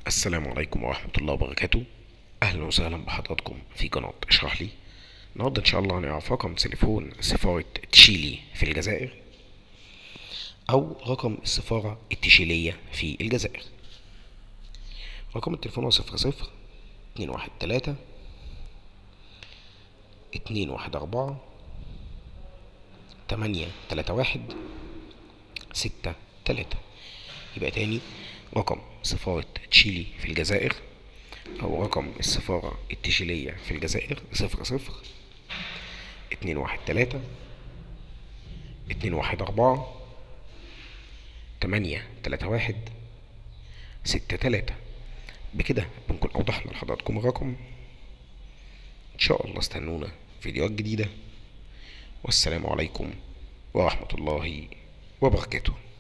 السلام عليكم ورحمة الله وبركاته أهلا وسهلا بحضراتكم في قناة اشرح لي النهاردة إن شاء الله هنعرف رقم تليفون سفارة تشيلي في الجزائر أو رقم السفارة التشيلية في الجزائر رقم التليفون هو صفر صفر اتنين واحد تلاتة اتنين واحد أربعة تمانية تلاتة واحد ستة تلاتة يبقى تاني رقم سفارة تشيلي في الجزائر أو رقم السفارة التشيلية في الجزائر صفر صفر اتنين واحد تلاتة اتنين واحد أربعة تمانية تلاتة واحد ستة تلاتة بكده بنكون أوضحنا لحضراتكم الرقم إن شاء الله استنونا فيديوهات جديدة والسلام عليكم ورحمة الله وبركاته